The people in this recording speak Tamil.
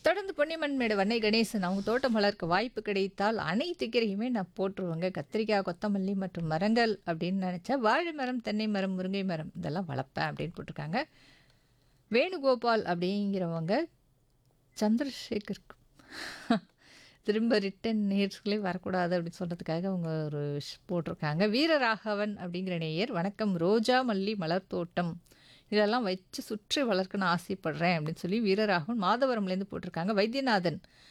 தொடர்ந்து பொன்னியம்மன்மேடு வன்னை கணேசன் அவங்க தோட்டம் வளர்க்க வாய்ப்பு கிடைத்தால் அனைத்து கீரையுமே நான் போட்டுருவேங்க கத்திரிக்காய் கொத்தமல்லி மற்றும் மரங்கள் அப்படின்னு நினச்சா வாழை மரம் தென்னை மரம் முருங்கை மரம் இதெல்லாம் வளர்ப்பேன் அப்படின்னு போட்டிருக்காங்க வேணுகோபால் அப்படிங்கிறவங்க சந்திரசேகர் திரும்ப ரிட்டன் நேயர்களே வரக்கூடாது அப்படின்னு சொல்கிறதுக்காக அவங்க ஒரு ஷ் போட்டிருக்காங்க வீரராகவன் அப்படிங்கிற நேயர் வணக்கம் ரோஜா மல்லி மலர் தோட்டம் இதெல்லாம் வச்சு சுற்றி வளர்க்கணும்னு ஆசைப்படுறேன் அப்படின்னு சொல்லி வீரராகவன் மாதவரம்லேருந்து போட்டிருக்காங்க வைத்தியநாதன்